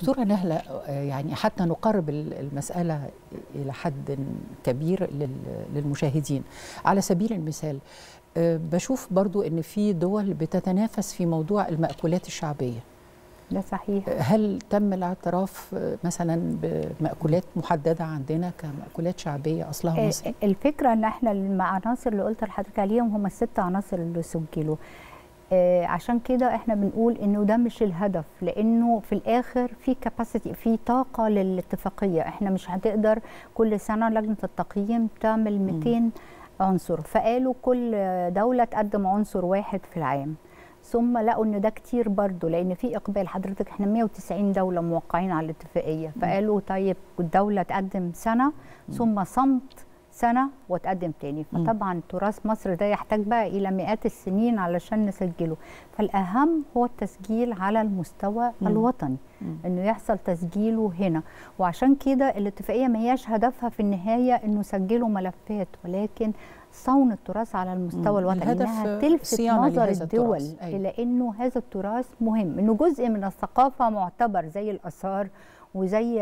دكتورة نهلة يعني حتى نقرب المسألة إلى حد كبير للمشاهدين على سبيل المثال بشوف برضو أن في دول بتتنافس في موضوع المأكولات الشعبية ده صحيح هل تم الاعتراف مثلا بمأكولات محددة عندنا كمأكولات شعبية أصلها مصري؟ الفكرة أن احنا العناصر اللي قلت لحضرتك عليهم هم الست عناصر اللي سجلوا آه عشان كده احنا بنقول انه ده مش الهدف لانه في الاخر في كاباسيتي في طاقه للاتفاقيه احنا مش هتقدر كل سنه لجنه التقييم تعمل 200 م. عنصر فقالوا كل دوله تقدم عنصر واحد في العام ثم لقوا ان ده كتير برضه لان في اقبال حضرتك احنا 190 دوله موقعين على الاتفاقيه فقالوا طيب الدوله تقدم سنه ثم صمت سنه وتقدم تاني فطبعا تراث مصر ده يحتاج بقى الى مئات السنين علشان نسجله فالاهم هو التسجيل على المستوى مم. الوطني مم. انه يحصل تسجيله هنا وعشان كده الاتفاقيه ما هياش هدفها في النهايه انه سجلوا ملفات ولكن صون التراث على المستوى الوطني انها تلفت نظر الدول أيوة. الى انه هذا التراث مهم انه جزء من الثقافه معتبر زي الاثار وزي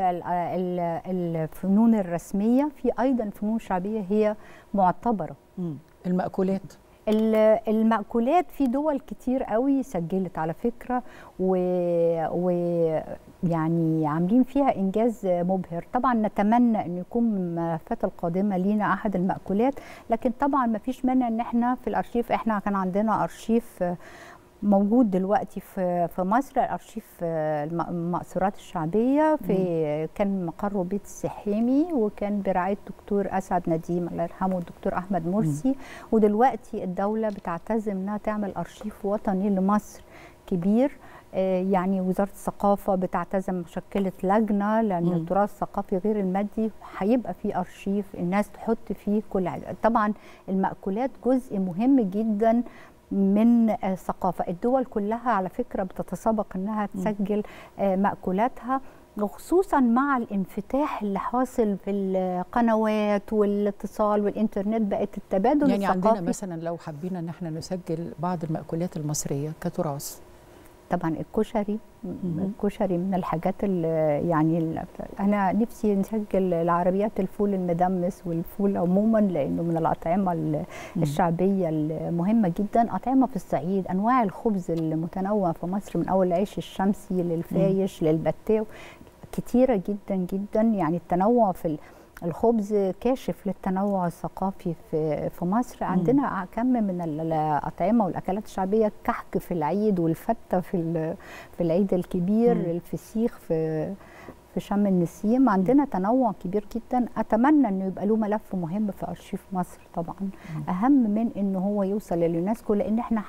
الفنون الرسمية في أيضا فنون شعبية هي معتبرة مم. المأكولات المأكولات في دول كتير قوي سجلت على فكرة و... و يعني عاملين فيها إنجاز مبهر طبعا نتمنى أن يكون من الملفات القادمة لينا أحد المأكولات لكن طبعا ما فيش مانع أن احنا في الأرشيف احنا كان عندنا أرشيف موجود دلوقتي في في مصر الارشيف المأثورات الشعبيه في كان مقره بيت السحيمي وكان برعايه دكتور اسعد نديم الله يرحمه والدكتور احمد مرسي مم. ودلوقتي الدوله بتعتزم انها تعمل ارشيف وطني لمصر كبير يعني وزاره الثقافه بتعتزم شكلت لجنه لان مم. التراث الثقافي غير المادي هيبقى فيه ارشيف الناس تحط فيه كل حاجه طبعا المأكولات جزء مهم جدا من الثقافة الدول كلها على فكرة بتتسابق أنها تسجل مأكولاتها وخصوصا مع الانفتاح اللي حاصل في القنوات والاتصال والانترنت بقت التبادل يعني الثقافي عندنا مثلا لو حبينا ان احنا نسجل بعض المأكولات المصرية كتراث طبعا الكشري الكشري من الحاجات اللي يعني اللي انا نفسي نسجل العربيات الفول المدمس والفول عموما لانه من الاطعمه الشعبيه المهمه جدا اطعمه في الصعيد انواع الخبز المتنوع في مصر من اول العيش الشمسي للفايش للبتاو كتيره جدا جدا يعني التنوع في الخبز كاشف للتنوع الثقافي في في مصر عندنا كم من الاطعمه والاكلات الشعبيه الكحك في العيد والفته في في العيد الكبير مم. الفسيخ في في شم النسيم عندنا تنوع كبير جدا اتمنى انه يبقى له ملف مهم في ارشيف مصر طبعا مم. اهم من انه هو يوصل لليونسكو لان احنا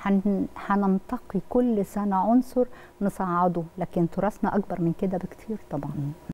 هننتقي كل سنه عنصر نصعده لكن تراثنا اكبر من كده بكتير طبعا مم.